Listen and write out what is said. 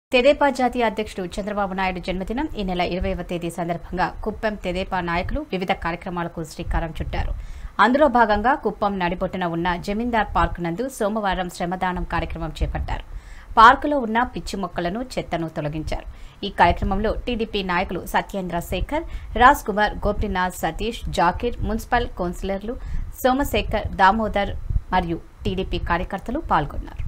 తెదేపా జాతీయ అధ్యక్షుడు చంద్రబాబు నాయుడు జన్మదినం ఈ నెల ఇరవైవ తేదీ సందర్భంగా కుప్పం తెదేపా నాయకులు వివిధ కార్యక్రమాలకు శ్రీకారం చుట్టారు అందులో భాగంగా కుప్పం నడిబొట్టున ఉన్న జమీందార్ పార్క్ నందు సోమవారం శ్రమదానం కార్యక్రమం చేపట్టారు పార్కులో ఉన్న పిచ్చి మొక్కలను చెత్తను తొలగించారు ఈ కార్యక్రమంలో టీడీపీ నాయకులు సత్యేంద్ర శేఖర్ రాజ్ కుమార్ గోపినాథ్ సతీష్ జాకీర్ మున్సిపల్ కౌన్సిలర్లు సోమశేఖర్ దామోదర్ మరియు టీడీపీ కార్యకర్తలు పాల్గొన్నారు